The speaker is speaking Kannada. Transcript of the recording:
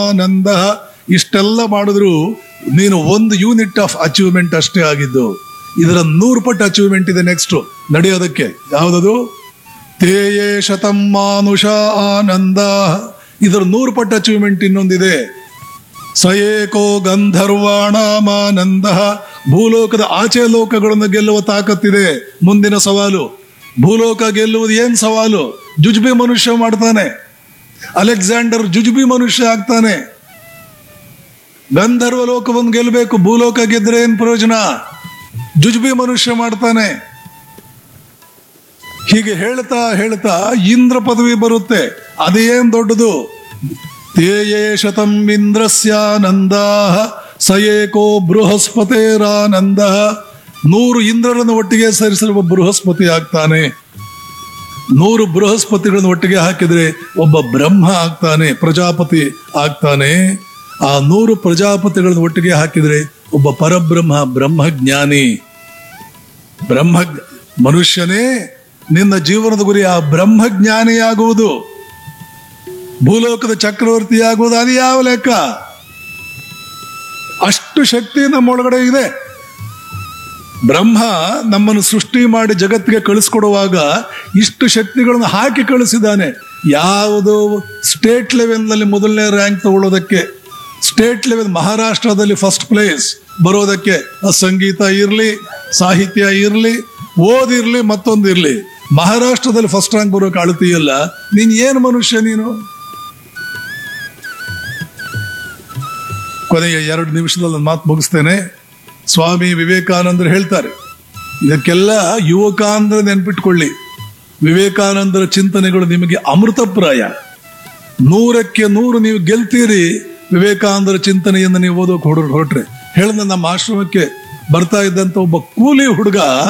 ಆನಂದ ಇಷ್ಟೆಲ್ಲ ಮಾಡಿದ್ರು ನೀನು ಒಂದು ಯೂನಿಟ್ ಆಫ್ ಅಚೀವ್ಮೆಂಟ್ ಅಷ್ಟೇ ಆಗಿದ್ದು ಇದರ ನೂರು ಪಟ್ಟು ಅಚೀವ್ಮೆಂಟ್ ಇದೆ ನೆಕ್ಸ್ಟ್ ನಡೆಯೋದಕ್ಕೆ ಯಾವುದದು ತೇಯೇ ಶತಂ ಮಾನುಷ ಆನಂದ ಇದರ ನೂರು ಪಟ್ಟು ಅಚೀವ್ಮೆಂಟ್ ಇನ್ನೊಂದಿದೆ ಸಯೇಕೋ ಗಂಧರ್ವಾಣಾಮಾನಂದ ಭೂಲೋಕದ ಆಚೆ ಲೋಕಗಳನ್ನು ಗೆಲ್ಲುವ ತಾಕತ್ತಿದೆ ಮುಂದಿನ ಸವಾಲು ಭೂಲೋಕ ಗೆಲ್ಲುವುದು ಏನ್ ಸವಾಲು ಜುಜುಬಿ ಮನುಷ್ಯ ಮಾಡ್ತಾನೆ ಅಲೆಕ್ಸಾಂಡರ್ ಜುಜುಬಿ ಮನುಷ್ಯ ಆಗ್ತಾನೆ ಗಂಧರ್ವ ಲೋಕವನ್ನು ಗೆಲ್ಲಬೇಕು ಭೂಲೋಕ ಗೆದ್ರೆ ಏನ್ ಪ್ರಯೋಜನ ಜುಜುಬಿ ಮನುಷ್ಯ ಮಾಡ್ತಾನೆ ಹೀಗೆ ಹೇಳ್ತಾ ಹೇಳ್ತಾ ಇಂದ್ರ ಪದವಿ ಬರುತ್ತೆ ಅದೇನ್ ದೊಡ್ಡದು ತೇಯೇ ಶತಂ ಇಂದ್ರಸ್ಯಾನಂದ ಸಯೇಕೋ ಬೃಹಸ್ಪತೇರಾನಂದ ನೂರು ಇಂದ್ರರನ್ನು ಒಟ್ಟಿಗೆ ಸೇರಿಸಿರುವ ಬೃಹಸ್ಪತಿ ಆಗ್ತಾನೆ ನೂರು ಬೃಹಸ್ಪತಿಗಳನ್ನು ಒಟ್ಟಿಗೆ ಹಾಕಿದ್ರೆ ಒಬ್ಬ ಬ್ರಹ್ಮ ಆಗ್ತಾನೆ ಪ್ರಜಾಪತಿ ಆಗ್ತಾನೆ ಆ ನೂರು ಪ್ರಜಾಪತಿಗಳನ್ನು ಒಟ್ಟಿಗೆ ಹಾಕಿದ್ರೆ ಒಬ್ಬ ಪರಬ್ರಹ್ಮ ಬ್ರಹ್ಮಜ್ಞಾನಿ ಬ್ರಹ್ಮ ಮನುಷ್ಯನೇ ನಿನ್ನ ಜೀವನದ ಗುರಿ ಆ ಬ್ರಹ್ಮಜ್ಞಾನಿಯಾಗುವುದು ಭೂಲೋಕದ ಚಕ್ರವರ್ತಿಯಾಗುವುದು ಅದು ಯಾವ ಲೆಕ್ಕ ಅಷ್ಟು ಶಕ್ತಿ ನಮ್ಮೊಳಗಡೆ ಇದೆ ಬ್ರಹ್ಮ ನಮ್ಮನ್ನು ಸೃಷ್ಟಿ ಮಾಡಿ ಜಗತ್ತಿಗೆ ಕಳಿಸ್ಕೊಡುವಾಗ ಇಷ್ಟು ಶಕ್ತಿಗಳನ್ನು ಹಾಕಿ ಕಳಿಸಿದ್ದಾನೆ ಯಾವುದು ಸ್ಟೇಟ್ ಲೆವೆಲ್ನಲ್ಲಿ ಮೊದಲನೇ ರ್ಯಾಂಕ್ ತಗೊಳ್ಳೋದಕ್ಕೆ ಸ್ಟೇಟ್ ಲೆವೆಲ್ ಮಹಾರಾಷ್ಟ್ರದಲ್ಲಿ ಫಸ್ಟ್ ಪ್ಲೇಸ್ ಬರೋದಕ್ಕೆ ಅದು ಸಂಗೀತ ಇರಲಿ ಸಾಹಿತ್ಯ ಇರಲಿ ಓದಿರ್ಲಿ ಮತ್ತೊಂದಿರ್ಲಿ ಮಹಾರಾಷ್ಟ್ರದಲ್ಲಿ ಫಸ್ಟ್ ರ್ಯಾಂಕ್ ಬರೋಕೆ ಅಳ್ತೀಯಲ್ಲ ನೀನ್ ಏನು ಮನುಷ್ಯ ನೀನು ಕೊನೆಯ ಎರಡು ನಿಮಿಷದಲ್ಲಿ ನನ್ನ ಮಾತು ಮುಗಿಸ್ತೇನೆ ಸ್ವಾಮಿ ವಿವೇಕಾನಂದರು ಹೇಳ್ತಾರೆ ಇದಕ್ಕೆಲ್ಲ ಯುವಕ ಅಂದ್ರೆ ನೆನ್ಪಿಟ್ಕೊಳ್ಳಿ ವಿವೇಕಾನಂದರ ಚಿಂತನೆಗಳು ನಿಮಗೆ ಅಮೃತಪ್ರಾಯ ನೂರಕ್ಕೆ ನೂರು ನೀವು ಗೆಲ್ತೀರಿ ವಿವೇಕಾನಂದರ ಚಿಂತನೆಯನ್ನು ನೀವು ಓದೋಕೆ ಹೊರ ಹೊರಟ್ರೆ ಹೇಳಿದ ನಮ್ಮ ಆಶ್ರಮಕ್ಕೆ ಬರ್ತಾ ಇದ್ದಂತ ಒಬ್ಬ ಕೂಲಿ ಹುಡುಗ